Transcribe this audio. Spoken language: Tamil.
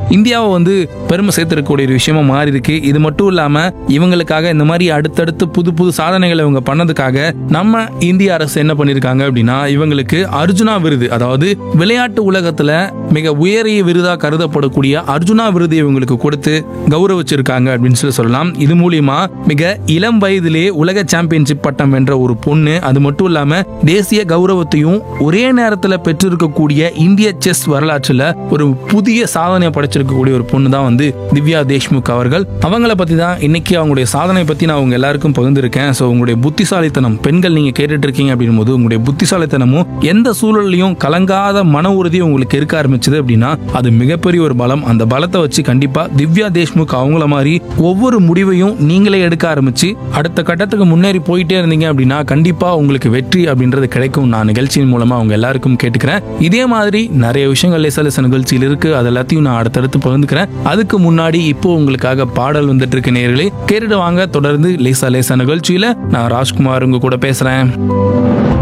இந்தியாவை வந்து பெருமை சேர்த்திருக்கக்கூடிய ஒரு விஷயமா மாறி இருக்கு இது மட்டும் இல்லாம இவங்களுக்காக இந்த மாதிரி அடுத்தடுத்து புது புது சாதனைகளை இவங்க பண்ணதுக்காக நம்ம இந்திய அரசு என்ன பண்ணிருக்காங்க அப்படின்னா இவங்களுக்கு அர்ஜுனா விருது அதாவது விளையாட்டு உலகத்துல மிக உயரிய விருதா கருதப்படக்கூடிய அர்ஜுனா விருது இவங்களுக்கு கொடுத்து கௌரவிச்சிருக்காங்க அப்படின்னு சொல்லி சொல்லலாம் இது மூலியமா மிக இளம் வயதிலே உலக சாம்பியன்ஷிப் பட்டம் வென்ற ஒரு பொண்ணு அது மட்டும் இல்லாம தேசிய கௌரவத்தையும் ஒரே நேரத்துல பெற்றிருக்கக்கூடிய இந்திய செஸ் வரலாற்றுல ஒரு புதிய சாதனையை படைச்சிருக்கக்கூடிய ஒரு பொண்ணு தான் வந்து திவ்யா தேஷ்முக் அவர்கள் அவங்கள பத்தி தான் இன்னைக்கு அவங்களுடைய சாதனை பத்தி நான் உங்க எல்லாருக்கும் பகிர்ந்திருக்கேன் ஸோ உங்களுடைய புத்திசாலித்தனம் பெண்கள் நீங்க கேட்டுட்டு இருக்கீங்க அப்படின்னும் போது உங்களுடைய புத்திசாலித்தனமும் எந்த சூழல்லையும் கலங்காத மன உறுதி உங்களுக்கு இருக்க ஆரம்பிச்சது அப்படின்னா அது மிகப்பெரிய ஒரு பலம் அந்த பலத்தை வச்சு கண்டிப்பா திவ்யா தேஷ்முக் அவங்கள மாதிரி ஒவ்வொரு முடிவையும் நீங்களே எடுக்க ஆரம்பிச்சு அடுத்த கட்டத்துக்கு முன்னேறி போயிட்டே இருந்தீங்க அப்படின்னா கண்டிப்பா உங்களுக்கு வெற்றி அப்படின்றது கிடைக்கும் நான் நிகழ்ச்சியின் மூலமா அவங்க எல்லாருக்கும் கேட்டுக்கிறேன் இதே மாதிரி நிறைய விஷயங்கள் லேசா லேசா நிகழ்ச்சியில் இருக்கு அது எல்லாத்தையும் நான் அடுத்தடுத்து பகிர்ந்துக்கிறேன் அதுக்கு முன்னாடி இப்போ உங்களுக்காக பாடல் வந்துட்டு இருக்கு நேர்களே கேட்டுட்டு வாங்க தொடர்ந்து லேசா லேசா நிகழ்ச்சியில நான் ராஜ்குமார் உங்க கூட பேசுறேன்